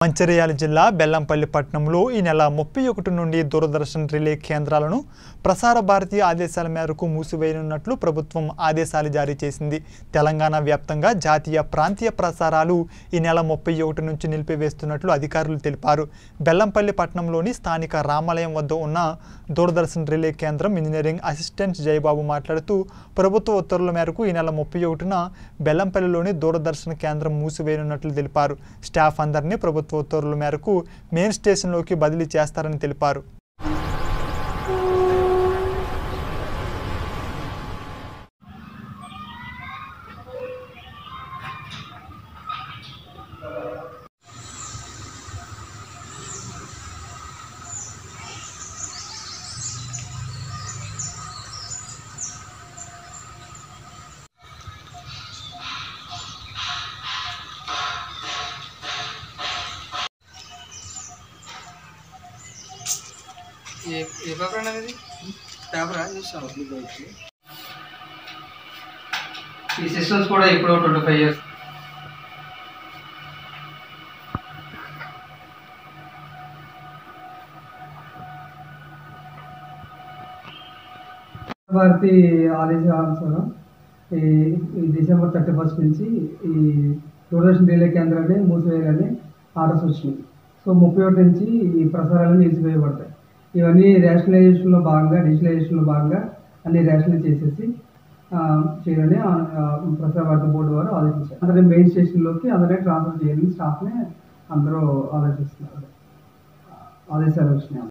మంచిర్యాల జిల్లా బెల్లంపల్లి పట్టణంలో ఈ నెల ముప్పై ఒకటి నుండి దూరదర్శన్ రిలే కేంద్రాలను ప్రసార భారతి ఆదేశాల మేరకు మూసివేయనున్నట్లు ప్రభుత్వం ఆదేశాలు జారీ చేసింది తెలంగాణ వ్యాప్తంగా జాతీయ ప్రాంతీయ ప్రసారాలు ఈ నెల ముప్పై ఒకటి నుంచి నిలిపివేస్తున్నట్లు అధికారులు తెలిపారు బెల్లంపల్లి పట్టణంలోని స్థానిక రామాలయం వద్ద ఉన్న దూరదర్శన్ రిలే కేంద్రం ఇంజనీరింగ్ అసిస్టెంట్ జయబాబు మాట్లాడుతూ ప్రభుత్వ ఉత్తర్వుల మేరకు ఈ నెల ముప్పై ఒకటిన బెల్లంపల్లిలోని దూరదర్శన్ కేంద్రం మూసివేయనున్నట్లు తెలిపారు స్టాఫ్ అందరినీ ప్రభుత్వ ఉత్తర్వుల మేరకు మెయిన్ స్టేషన్లోకి బదిలీ చేస్తారని తెలిపారు ఏ ఏ పేపర్ అండి ఇది పేపరా చూసాను ఈ సిస్టమ్స్ కూడా ఇప్పుడు ట్వంటీ ఫైవ్ ఇయర్స్ భారతి ఆదేశానుసారం ఈ ఈ డిసెంబర్ థర్టీ ఫస్ట్ నుంచి ఈ దూరదర్శన్ రిలే కేంద్రాన్ని మూసివేయాలని ఆర్డర్స్ వచ్చినాయి సో ముప్పై ఒకటి నుంచి ఈ ప్రసారాలు నిలిచివేయబడతాయి ఇవన్నీ రేషనలైజేషన్లో భాగంగా డిజిటలైజేషన్లో భాగంగా అన్ని రేషనలైజ్ చేసేసి ఆ, చేయాలని ఆ, ఆ, ప్రసార భారతి బోర్డు వారు ఆదేశించారు అందరి మెయిన్ స్టేషన్లోకి అందరినీ ట్రాన్స్ఫర్ చేయాలని స్టాఫ్ని అందరూ ఆలోచిస్తున్నారు ఆదేశాలు వచ్చినాయి